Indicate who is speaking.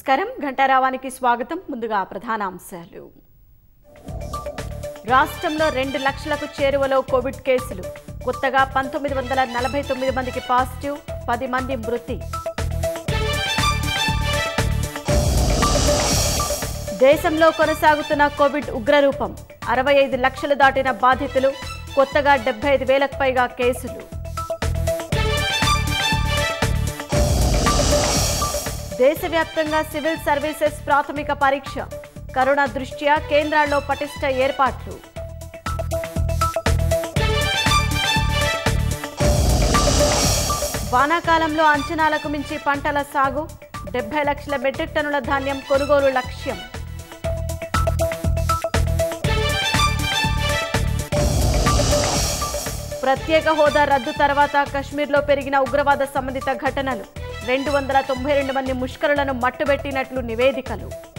Speaker 1: నమస్కారం ఘంటారావానికి స్వాగతం ముందుగా ప్రధానాంశాలు రాష్ట్రంలో రెండు లక్షలకు చేరువలో కోవిడ్ కేసులు కొత్తగా పంతొమ్మిది వందల నలభై తొమ్మిది మందికి పాజిటివ్ పది మంది మృతి దేశంలో కొనసాగుతున్న కోవిడ్ ఉగ్రరూపం అరవై ఐదు లక్షలు దాటిన బాధితులు కొత్తగా డెబ్బై ఐదు వేలకు పైగా కేసులు దేశవ్యాప్తంగా సివిల్ సర్వీసెస్ ప్రాథమిక పరీక్ష కరోనా దృష్ట్యా కేంద్రాల్లో పటిష్ట ఏర్పాట్లు వానాకాలంలో అంచనాలకు మించి పంటల సాగు డెబ్బై లక్షల మెట్రిక్ టన్నుల ధాన్యం కొనుగోలు లక్ష్యం ప్రత్యేక హోదా రద్దు తర్వాత కశ్మీర్లో పెరిగిన ఉగ్రవాద సంబంధిత ఘటనలు రెండు వందల తొంభై రెండు మంది ముష్కరులను మట్టుబెట్టినట్లు నివేదికలు